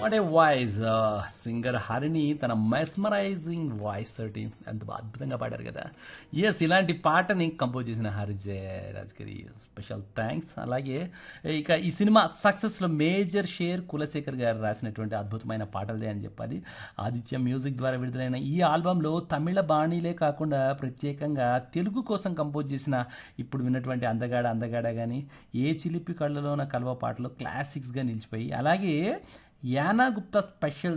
what a voice singer Harini తన mesmerising voice తోటి ఎంత అద్భుతంగా పాడారు కదా ఎస్ ఇలాంటి పాటని కంపోజ్ చేసిన హరిజయ్ రాజ్గిరి స్పెషల్ థ్యాంక్స్ అలాగే ఇక ఈ సినిమా సక్సెస్లో మేజర్ షేర్ కులశేఖర్ గారు రాసినటువంటి అద్భుతమైన పాటలే అని చెప్పాలి ఆదిత్య మ్యూజిక్ ద్వారా విడుదలైన ఈ ఆల్బంలో తమిళ బాణీలే కాకుండా ప్రత్యేకంగా తెలుగు కోసం కంపోజ్ చేసిన ఇప్పుడు విన్నటువంటి అందగాడ అందగాడ కానీ ఏ చిలిపి కళ్ళలోన కలవ పాటలు క్లాసిక్స్గా నిలిచిపోయి అలాగే యానా గుప్తా స్పెషల్